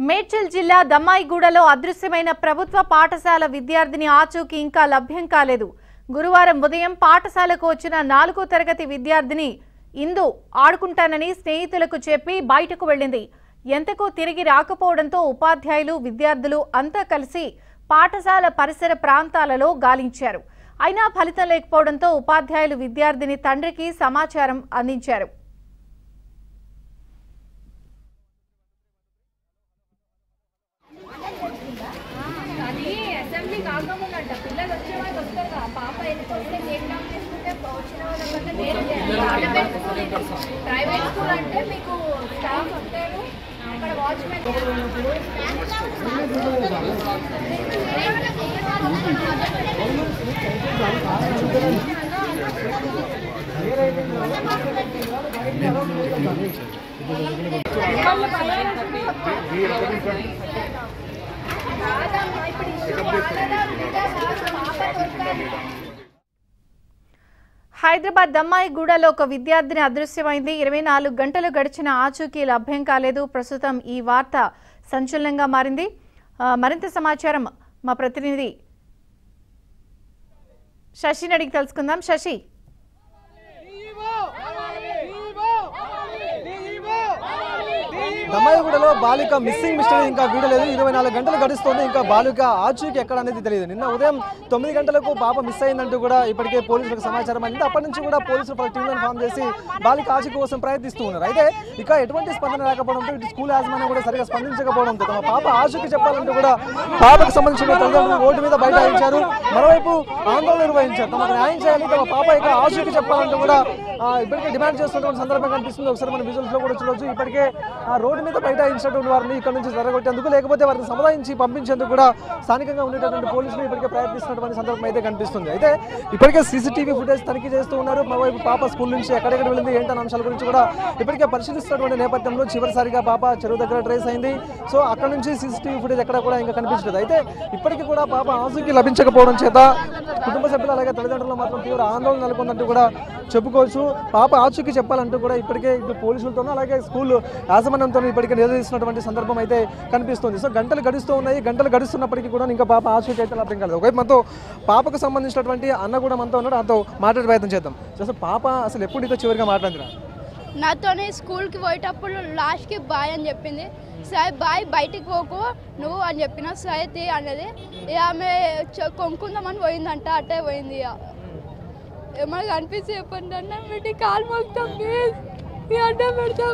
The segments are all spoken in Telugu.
మేడ్చల్ జిల్లా దమ్మాయిగూడలో అదృశ్యమైన ప్రభుత్వ పాఠశాల విద్యార్థిని ఆచూకీ ఇంకా లభ్యం కాలేదు గురువారం ఉదయం పాఠశాలకు వచ్చిన నాలుగో తరగతి విద్యార్థిని ఇందు ఆడుకుంటానని స్నేహితులకు చెప్పి బయటకు వెళ్ళింది ఎంతకు తిరిగి రాకపోవడంతో ఉపాధ్యాయులు విద్యార్థులు అంతా కలిసి పాఠశాల పరిసర ప్రాంతాలలో గాలించారు అయినా ఫలితం లేకపోవడంతో ఉపాధ్యాయులు విద్యార్థిని తండ్రికి సమాచారం అందించారు కానీ అసెంబ్లీ కాకముందంట పిల్లలు వచ్చే వాళ్ళు వస్తారు కదా పాప వెళ్ళిపోతే గేట్ లాక్ చేసుకుంటే వచ్చిన వాళ్ళకంటే వేరే ప్రైవేట్ స్కూల్ ఇది ప్రైవేట్ స్కూల్ అంటే మీకు స్టాఫ్ వస్తారు అక్కడ వాచ్మెన్ కాదమ్మా ఇప్పుడు ఇష్యూ వాళ్ళదా వీళ్ళదా పాప దొరకాలి హైదరాబాద్ దమ్మాయిగూడలో ఒక విద్యార్థిని అదృశ్యమైంది ఇరవై నాలుగు గంటలు గడిచిన ఆచూకీ లభ్యం కాలేదు ప్రస్తుతం ఈ వార్త సంచలనంగా మారింది ఆ, మరింత సమాచారం మా ప్రతినిధి శశిని అడిగి తెలుసుకుందాం శశి దమ్మాయిగూడలో బాలిక మిస్సింగ్ మిస్టరీ ఇంకా వీడలేదు ఇరవై నాలుగు గంటలు గడుస్తోంది ఇంకా బాలిక ఆచూకీ ఎక్కడ అనేది తెలియదు నిన్న ఉదయం తొమ్మిది గంటలకు పాప మిస్ అయిందంటూ కూడా ఇప్పటికే పోలీసులకు సమాచారం అందింది అప్పటి నుంచి కూడా పోలీసులు పలు టీంలను ఫామ్ చేసి బాలిక ఆచూకీ కోసం ప్రయత్నిస్తూ ఉన్నారు అయితే ఇక ఎటువంటి స్పందన లేకపోవడంతో ఇటు స్కూల్ యాజమాన్యం కూడా సరిగా స్పందించకపోవడంతో తమ పాప ఆచూకీ చెప్పాలంటూ కూడా పాపకు సంబంధించిన తల్లిదండ్రులు రోడ్డు మీద బైఠాయించారు మరోవైపు ఆందోళన నిర్వహించారు తమకు న్యాయం చేయాలి తమ పాప ఇక ఆచూకీ చెప్పాలంటూ కూడా ఆ, ఇప్పటికే డిమాండ్ చేస్తున్నటువంటి సందర్భం కనిపిస్తుంది ఒకసారి మన విజువల్స్ లో కూడా చూడొచ్చు ఇప్పటికే ఆ రోడ్డు మీద బైఠాయించినటువంటి వారిని ఇక్కడ నుంచి జరగొట్టేందుకు లేకపోతే వారిని సముదాయించి పంపించేందుకు కూడా స్థానికంగా ఉండేటటువంటి పోలీసులు ఇప్పటికే ప్రయత్నిస్తున్నటువంటి సందర్భం అయితే కనిపిస్తుంది అయితే ఇప్పటికే సీసీటీవీ ఫుటేజ్ తనిఖీ చేస్తూ ఉన్నారు మరోవైపు పాప స్కూల్ నుంచి ఎక్కడెక్కడ వెళ్ళింది ఏంటన్న అంశాల గురించి కూడా ఇప్పటికే పరిశీలిస్తున్నటువంటి నేపథ్యంలో చివరిసారిగా పాప చెరువు దగ్గర ట్రేస్ అయింది సో అక్కడ నుంచి సీసీటీవీ ఫుటేజ్ ఎక్కడ కూడా ఇంకా కనిపించలేదు అయితే ఇప్పటికీ కూడా పాప ఆసుకి లభించకపోవడం చేత కుటుంబ సభ్యులు అలాగే తల్లిదండ్రులు మాత్రం తీవ్ర ఆందోళన నెలకొందంటూ కూడా చెప్పుకోవచ్చు పాప ఆచూకీ చెప్పాలంటూ కూడా ఇప్పటికే ఇటు పోలీసులతోనూ అలాగే స్కూల్ యాజమాన్యంతో ఇప్పటికే నిలదీస్తున్నటువంటి సందర్భం అయితే కనిపిస్తుంది సో గంటలు గడుస్తూ ఉన్నాయి గంటలు గడుస్తున్నప్పటికీ కూడా ఇంకా పాప ఆచూకీ అయితే లభ్యం కాలేదు ఒకవైపు మనతో పాపకు సంబంధించినటువంటి అన్న కూడా మనతో ఉన్నాడు అంతో మాట్లాడే ప్రయత్నం చేద్దాం సో అసలు పాప అసలు ఎప్పుడు నీతో చివరిగా మాట్లాడిందిరా నాతోనే స్కూల్కి పోయేటప్పుడు లాస్ట్కి బాయ్ అని చెప్పింది సరే బాయ్ బయటికి పోకు నువ్వు అని చెప్పిన సరే తీ అన్నది ఇక ఆమె చ- కొనుక్కుందామని పోయిందంట అట్టే పోయింది ఇక ఏమైనా కనిపిస్తే చెప్పండి అన్నం పెట్టి కాలు మోగుతాం ప్లీజ్ మీ అన్నం పెడతాం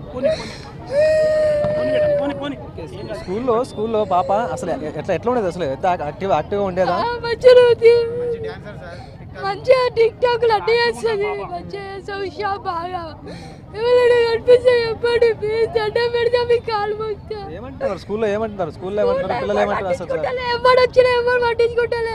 స్కూల్లో స్కూల్లో పాప అసలు ఎ- ఎట్లా ఎట్లా ఉండేది అసలు ఎంత యాక్టివ్ యాక్టివ్గా ఉండేదా ఆ, మంచిగా ఉంది మంచిగా టిక్ టాక్లు అన్నీ చేస్తుంది మంచిగా చేస్తాం ఉషా బాగా ఎవరైనా కనిపిస్తే చెప్పండి ప్లీజ్ అన్నం పెడతాం మీ కాలు మోగుతాం ఏమంటారు స్కూల్లో ఏమంటున్నారు స్కూల్లో ఏమంటున్నారు పిల్లలు ఏమంటారు అసలు పట్టించుకుంటలే ఎవడు వచ్చినా ఎవరు పట్టించుకుంటలే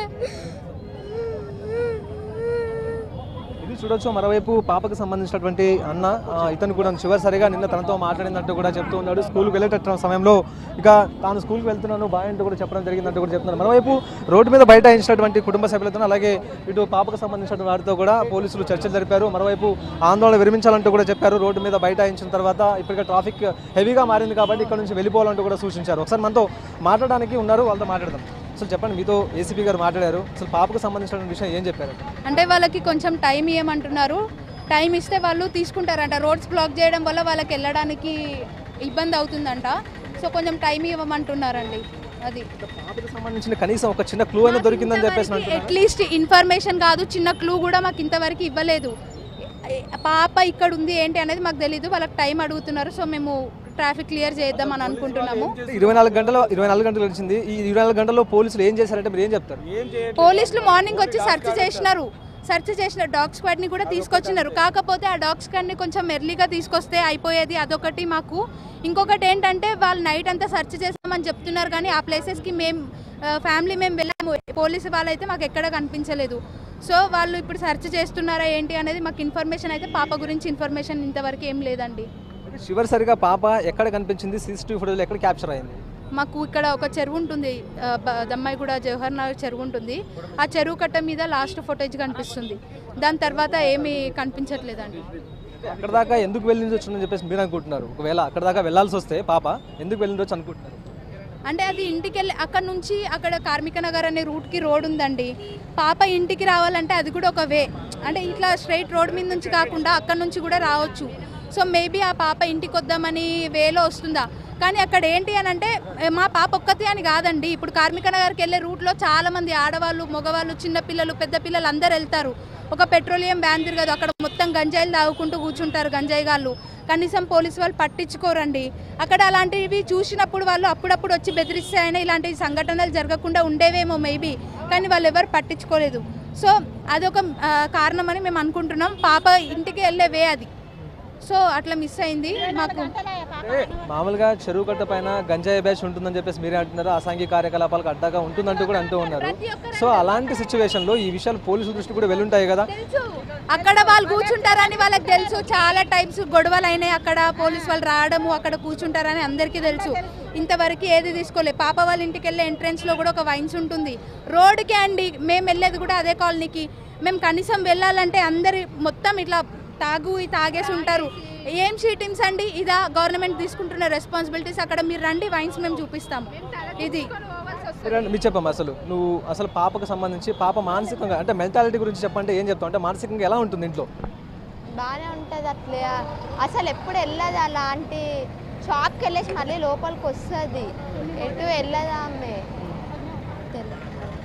ఇది చూడొచ్చు మరోవైపు పాపకు సంబంధించినటువంటి అన్న ఆ, ఇతను కూడా చివరిసరిగా నిన్న తనతో మాట్లాడినట్టు కూడా చెప్తూ ఉన్నాడు స్కూల్కి వెళ్ళేటట్టు సమయంలో ఇక తాను స్కూల్కి వెళ్తున్నాను బాయ్ అంటూ కూడా చెప్పడం జరిగిందంటూ కూడా చెప్తున్నారు మరోవైపు రోడ్డు మీద బైఠాయించినటువంటి కుటుంబ సభ్యులతో అలాగే ఇటు పాపకు సంబంధించిన వారితో కూడా పోలీసులు చర్చలు జరిపారు మరోవైపు ఆందోళన విరమించాలంటూ కూడా చెప్పారు రోడ్డు మీద బైఠాయించిన తర్వాత ఇప్పటికే ట్రాఫిక్ హెవీగా మారింది కాబట్టి ఇక్కడ నుంచి వెళ్ళిపోవాలంటూ కూడా సూచించారు ఒకసారి మనతో మాట్లాడడానికి ఉన్నారు వాళ్ళతో మాట్లాడదాం అసలు చెప్పండి మీతో ఏసీపీ గారు మాట్లాడారు అసలు పాపకు సంబంధించిన విషయం ఏం చెప్పారు అంటే వాళ్ళకి కొంచెం టైం ఇవ్వమంటున్నారు టైం ఇస్తే వాళ్ళు తీసుకుంటారంట రోడ్స్ బ్లాక్ చేయడం వల్ల వాళ్ళకి వెళ్ళడానికి ఇబ్బంది అవుతుందంట సో కొంచెం టైం ఇవ్వమంటున్నారండి అది పాపకు సంబంధించిన కనీసం ఒక చిన్న క్లూ అయినా దొరికిందని చెప్పేసి అంటున్నారు. అట్లీస్ట్ ఇన్ఫర్మేషన్ కాదు చిన్న క్లూ కూడా మాకు ఇంతవరకు ఇవ్వలేదు పాప ఇక్కడ ఉంది ఏంటి అనేది మాకు తెలీదు వాళ్ళకి టైం అడుగుతున్నారు సో మేము ట్రాఫిక్ క్లియర్ చేద్దాం అని అనుకుంటున్నాము ఇరవై నాలుగు గంటలు ఇరవై నాలుగు గంటలు గడిచింది ఈ ఇరవై నాలుగు గంటల్లో పోలీసులు ఏం చేశారంటే మీరు ఏం చెప్తారు పోలీసులు మార్నింగ్ వచ్చి సెర్చ్ చేసినారు సెర్చ్ చేసిన డాగ్ స్క్వాడ్ ని కూడా తీసుకొచ్చినారు కాకపోతే ఆ డాగ్ స్క్వాడ్ ని కొంచెం ఎర్లీగా తీసుకొస్తే అయిపోయేది అదొకటి మాకు ఇంకొకటి ఏంటంటే వాళ్ళు నైట్ అంతా సెర్చ్ చేస్తామని చెప్తున్నారు కానీ ఆ ప్లేసెస్ కి మేము ఫ్యామిలీ మేము వెళ్ళాము పోలీసు వాళ్ళైతే మాకు ఎక్కడ కనిపించలేదు సో వాళ్ళు ఇప్పుడు సెర్చ్ చేస్తున్నారా ఏంటి అనేది మాకు ఇన్ఫర్మేషన్ అయితే పాప గురించి ఇన్ఫర్మేషన్ ఇంతవరకు ఏం లేదండి చివరిసరిగా పాప ఎక్కడ కనిపించింది సీసీటీవీ ఫుటేజ్ ఎక్కడ క్యాప్చర్ అయింది మాకు ఇక్కడ ఒక చెరువు ఉంటుంది ఆ, బ- దమ్మాయిగూడ జవహర్ నగర్ చెరువు ఉంటుంది ఆ చెరువు కట్ట మీద లాస్ట్ ఫుటేజ్ కనిపిస్తుంది దాని తర్వాత ఏమీ కనిపించట్లేదండి అక్కడ దాకా ఎందుకు వెళ్ళి వచ్చిందని చెప్పేసి మీరు అనుకుంటున్నారు ఒకవేళ అక్కడ దాకా వెళ్ళాల్సి వస్తే పాప ఎందుకు వెళ్ళి అనుకుంటున్నారు అంటే అది ఇంటికి వెళ్ళి అక్కడ నుంచి అక్కడ కార్మిక నగర్ అనే రూట్కి రోడ్ ఉందండి పాప ఇంటికి రావాలంటే అది కూడా ఒక వే అంటే ఇట్లా స్ట్రైట్ రోడ్ మీద నుంచి కాకుండా అక్కడ నుంచి కూడా రావచ్చు సో మేబీ ఆ పాప ఇంటికి వద్దామని వేలో వస్తుందా కానీ అక్కడ ఏంటి అని అంటే ఏ, మా పాప ఒక్కతే అని కాదండి ఇప్పుడు కార్మిక నగర్కి వెళ్ళే రూట్లో చాలా మంది ఆడవాళ్ళు మగవాళ్ళు చిన్నపిల్లలు పెద్ద పిల్లలు అందరు వెళ్తారు ఒక పెట్రోలియం బ్యాన్ తిరగదు అక్కడ మొత్తం గంజాయిలు తాగుకుంటూ కూర్చుంటారు గంజాయి గాళ్ళు కనీసం పోలీసు వాళ్ళు పట్టించుకోరండి అక్కడ అలాంటివి చూసినప్పుడు వాళ్ళు అప్పుడప్పుడు వచ్చి బెదిరిస్తాయని ఇలాంటి సంఘటనలు జరగకుండా ఉండేవేమో మేబీ కానీ వాళ్ళు ఎవరు పట్టించుకోలేదు సో అదొక ఆ, కారణమని మేము అనుకుంటున్నాం పాప ఇంటికి వెళ్ళే వే అది సో అట్లా మిస్ అయింది మాకు అంటే మామూలుగా చెరువు కట్ట పైన గంజాయి బ్యాచ్ ఉంటుందని చెప్పేసి మీరే అంటున్నారు అసాంఘిక కార్యకలాపాలకు అడ్డగా ఉంటుందంటూ కూడా అంటూ ఉన్నారు సో అలాంటి సిచ్యువేషన్లో ఈ విషయాలు పోలీసుల దృష్టి కూడా వెళ్ళుంటాయి కదా అక్కడ వాళ్ళు కూర్చుంటారని వాళ్ళకి తెలుసు చాలా టైమ్స్ గొడవలు అయినాయి అక్కడ పోలీస్ వాళ్ళు రావడము అక్కడ కూర్చుంటారని అందరికీ తెలుసు ఇంతవరకు ఏది తీసుకోలే పాప వాళ్ళ ఇంటికి వెళ్ళే ఎంట్రెన్స్ లో కూడా ఒక వైన్స్ ఉంటుంది రోడ్డుకే అండి మేము వెళ్ళేది కూడా అదే కాలనీకి మేము కనీసం వెళ్ళాలంటే అందరి మొత్తం ఇట్లా తాగు ఈ తాగేసి ఉంటారు ఏం షీటింగ్స్ అండి ఇదా గవర్నమెంట్ తీసుకుంటున్న రెస్పాన్సిబిలిటీస్ అక్కడ మీరు రండి వైన్స్ మేము చూపిస్తాము ఇది మీరు- మీరు చెప్పమ్మా అసలు నువ్వు అసలు పాపకు సంబంధించి పాప మానసికంగా అంటే మెంటాలిటీ గురించి చెప్పంటే ఏం చెప్తావు అంటే మానసికంగా ఎలా ఉంటుంది ఇంట్లో బాగానే ఉంటుంది అట్లే అసలు ఎప్పుడు వెళ్ళదు అలాంటి షాప్కి వెళ్ళేసి మళ్ళీ లోపలికి వస్తుంది ఎటు వెళ్ళదా ఆమె తెలీదు.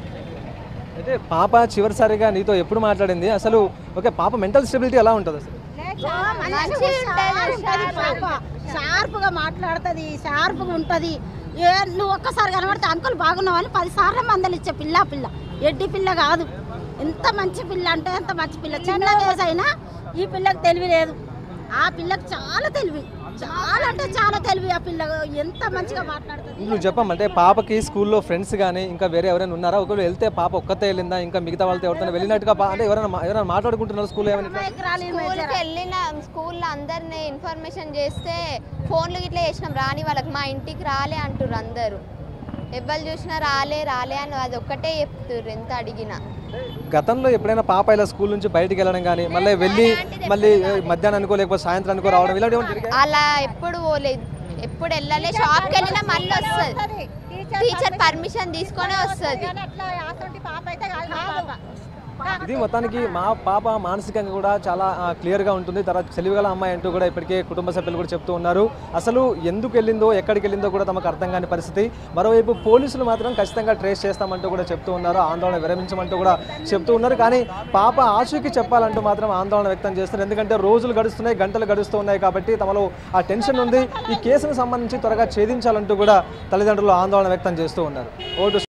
అయితే పాప చివరిసారిగా నీతో ఎప్పుడు మాట్లాడింది అసలు ఓకే పాప మెంటల్ స్టెబిలిటీ ఎలా ఉంటుంది అసలు మంచిగా ఉంటుంది పాప షార్ప్గా మాట్లాడుతుంది షార్ప్గా ఉంటుంది ఏ నువ్వు ఒక్కసారి కనబడితే అంకుల్ బాగున్నావు అని పది సార్లు మందలు ఇచ్చే పిల్ల ఆ పిల్ల ఎడ్డి పిల్ల కాదు ఎంత మంచి పిల్ల అంటే ఎంత మంచి పిల్ల చిన్న వయసు అయినా ఈ పిల్లకి తెలివి లేదు ఆ పిల్లకి చాలా తెలివి చాలా అంటే చాలా తెలివి ఆ పిల్ల ఎంత మంచిగా మాట్లాడుతుంది నువ్వు చెప్పమంటే పాపకి స్కూల్లో ఫ్రెండ్స్ కానీ ఇంకా వేరే ఎవరైనా ఉన్నారా ఒకవేళ వెళ్తే పాప ఒక్కతే వెళ్ళిందా ఇంకా మిగతా వాళ్ళతో ఎవరైనా వెళ్ళినట్టుగా పా- అంటే ఎవరైనా మా- ఎవరైనా మాట్లాడుకుంటున్నారు స్కూల్లో ఏమైనా అమ్మాయికి రాలేదు స్కూల్కి వెళ్ళిన స్కూల్లో అందరిని ఇన్ఫర్మేషన్ చేస్తే ఫోన్లు ఇట్లా చేసినాం రాని వాళ్ళకి మా ఇంటికి రాలే అంటారు అందరూ ఎవరు చూసినా రాలే రాలే అని అది ఒక్కటే చెప్తుర్రు ఎంత అడిగినా గతంలో ఎప్పుడైనా పాప ఇలా స్కూల్ నుంచి బయటికి వెళ్ళడం కానీ మళ్ళీ వెళ్ళి మళ్ళీ ఏ, మధ్యాహ్నం అనుకో లేకపోతే సాయంత్రం అనుకో రావడం ఇలాంటివి ఏమైనా జరిగాయా? అలా ఎప్పుడు పోలేదు ఎప్పుడు వెళ్ళలే షాప్కి వెళ్ళినా మళ్ళీ వస్తుంది టీచర్ పర్మిషన్ తీసుకొనే వస్తుంది పాప అయితే కాదు ఇది మొత్తానికి మా పాప మానసికంగా కూడా చాలా ఆ, క్లియర్గా ఉంటుంది తర్వాత తెలివిగల అమ్మాయి అంటూ కూడా ఇప్పటికే కుటుంబ సభ్యులు కూడా చెప్తూ ఉన్నారు అసలు ఎందుకు వెళ్ళిందో ఎక్కడికి వెళ్ళిందో కూడా తమకు అర్థం కాని పరిస్థితి మరోవైపు పోలీసులు మాత్రం ఖచ్చితంగా ట్రేస్ చేస్తామంటూ కూడా చెప్తూ ఉన్నారు ఆందోళన విరమించమంటూ కూడా చెప్తూ ఉన్నారు కానీ పాప ఆచూకీ చెప్పాలంటూ మాత్రం ఆందోళన వ్యక్తం చేస్తున్నారు ఎందుకంటే రోజులు గడుస్తున్నాయి గంటలు గడుస్తూ ఉన్నాయి కాబట్టి తమలో ఆ టెన్షన్ ఉంది ఈ కేసుకు సంబంధించి త్వరగా ఛేదించాలంటూ కూడా తల్లిదండ్రులు ఆందోళన వ్యక్తం చేస్తూ ఉన్నారు ఓటు